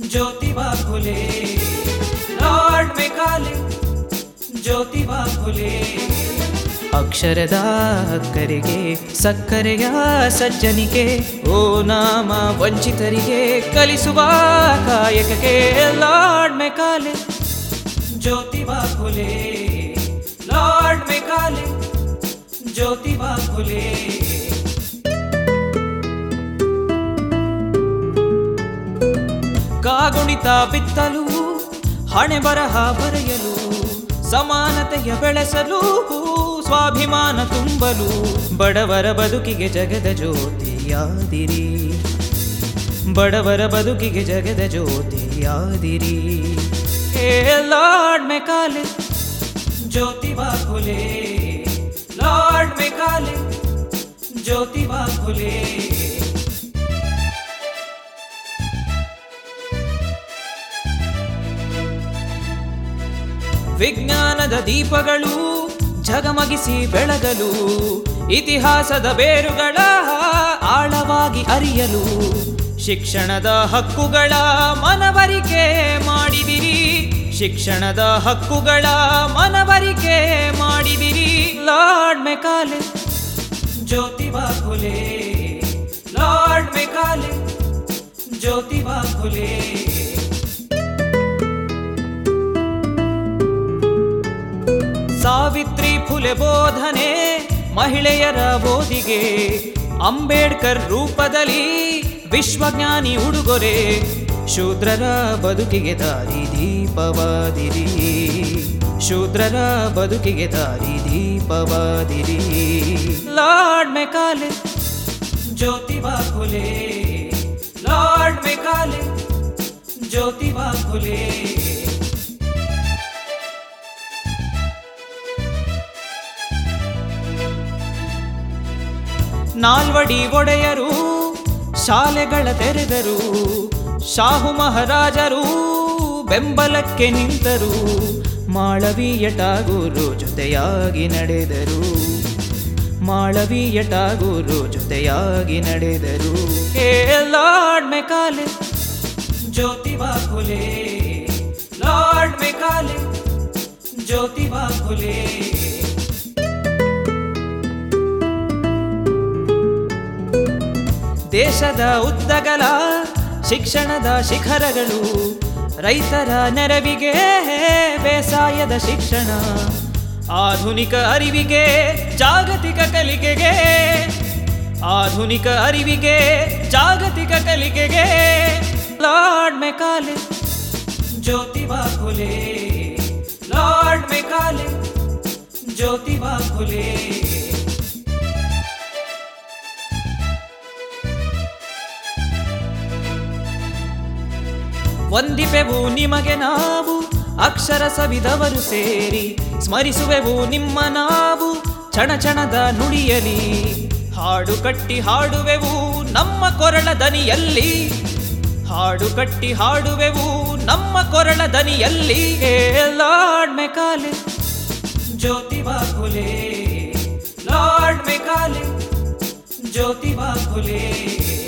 Jyotiba Phule Lord Macaulay Jyotiba Phule ಅಕ್ಷರದ ಅಕ್ಕರಿಗೆ ಸಕ್ಕರೆಯ ಸಜ್ಜನಿಗೆ ಓ ನಾಮ ವಂಚಿತರಿಗೆ ಕಲಿಸುವ ಕಾಯಕಕ್ಕೆ Lord Macaulay Jyotiba Phule Lord Macaulay Jyotiba Phule ಕಾಗುಣಿತ ಬಿತ್ತಲು ಹಣೆ ಬರಹ ಬರೆಯಲು ಸಮಾನತೆಯ ಬೆಳೆಸಲು ಸ್ವಾಭಿಮಾನ ತುಂಬಲು ಬಡವರ ಬದುಕಿಗೆ ಜಗದ ಜ್ಯೋತಿಯಾದಿರಿ ಬಡವರ ಬದುಕಿಗೆ ಜಗದ ಜ್ಯೋತಿಯಾದಿರಿ ಏ Lord Macaulay Jyotiba Phule Lord Macaulay Jyotiba Phule ವಿಜ್ಞಾನದ ದೀಪಗಳು ಝಗಮಗಿಸಿ ಬೆಳಗಲು ಇತಿಹಾಸದ ಬೇರುಗಳ ಆಳವಾಗಿ ಅರಿಯಲು ಶಿಕ್ಷಣದ ಹಕ್ಕುಗಳ ಮನವರಿಕೆ ಮಾಡಿದಿರಿ ಶಿಕ್ಷಣದ ಹಕ್ಕುಗಳ ಮನವರಿಕೆ ಮಾಡಿದಿರಿ Lord Macaulay Jyotiba Phule Lord Macaulay Jyotiba Phule Savitri Phule ಬೋಧನೆ ಮಹಿಳೆಯರ ಬೋಧಿಗೆ ಅಂಬೇಡ್ಕರ್ ರೂಪದಲ್ಲಿ ವಿಶ್ವಜ್ಞಾನಿ ಉಡುಗೊರೆ ಶೂದ್ರರ ಬದುಕಿಗೆ ದಾರಿ ದೀಪವಾದಿರಿ ಶೂದ್ರರ ಬದುಕಿಗೆ ದಾರಿ ದೀಪವಾದಿರಿ Lord Macaulay Jyotiba Phule Lord Macaulay Jyotiba Phule Nalvadi Wodeyar ಶಾಲೆಗಳ ತೆರೆದರು ಶಾಹು ಮಹಾರಾಜರು ಬೆಂಬಲಕ್ಕೆ ನಿಂತರು ಮಾಳವೀಯ ಟಾಗೂರು ಜೊತೆಯಾಗಿ ನಡೆದರು ಮಾಳವೀಯ ಟಾಗೂರು ಜೊತೆಯಾಗಿ ನಡೆದರು ಏ Lord Macaulay Jyotiba Phule Lord Macaulay Jyotiba Phule ದೇಶದ ಉದ್ದಗಲ ಶಿಕ್ಷಣದ ಶಿಖರಗಳು ರೈತರ ನೆರವಿಗೆ ಬೇಸಾಯದ ಶಿಕ್ಷಣ ಆಧುನಿಕ ಅರಿವಿಗೆ ಜಾಗತಿಕ ಕಲಿಕೆಗೆ ಆಧುನಿಕ ಅರಿವಿಗೆ ಜಾಗತಿಕ ಕಲಿಕೆಗೆ Lord Macaulay Jyotiba Phule Lord Macaulay Jyotiba Phule ವಂದಿಪೆವು ನಿಮಗೆ ನಾವು ಅಕ್ಷರ ಸವಿದವರು ಸೇರಿ ಸ್ಮರಿಸುವೆವು ನಿಮ್ಮ ನಾವು ಚಣ ಚಣದ ನುಡಿಯಲಿ ಹಾಡು ಕಟ್ಟಿ ಹಾಡುವೆವು ನಮ್ಮ ಕೊರಳ ದನಿಯಲ್ಲಿ ಹಾಡು ಕಟ್ಟಿ ಹಾಡುವೆವು ನಮ್ಮ ಕೊರಳ ದನಿಯಲ್ಲಿ ಏ Lord Macaulay Jyotiba Phule Lord Macaulay Jyotiba फुले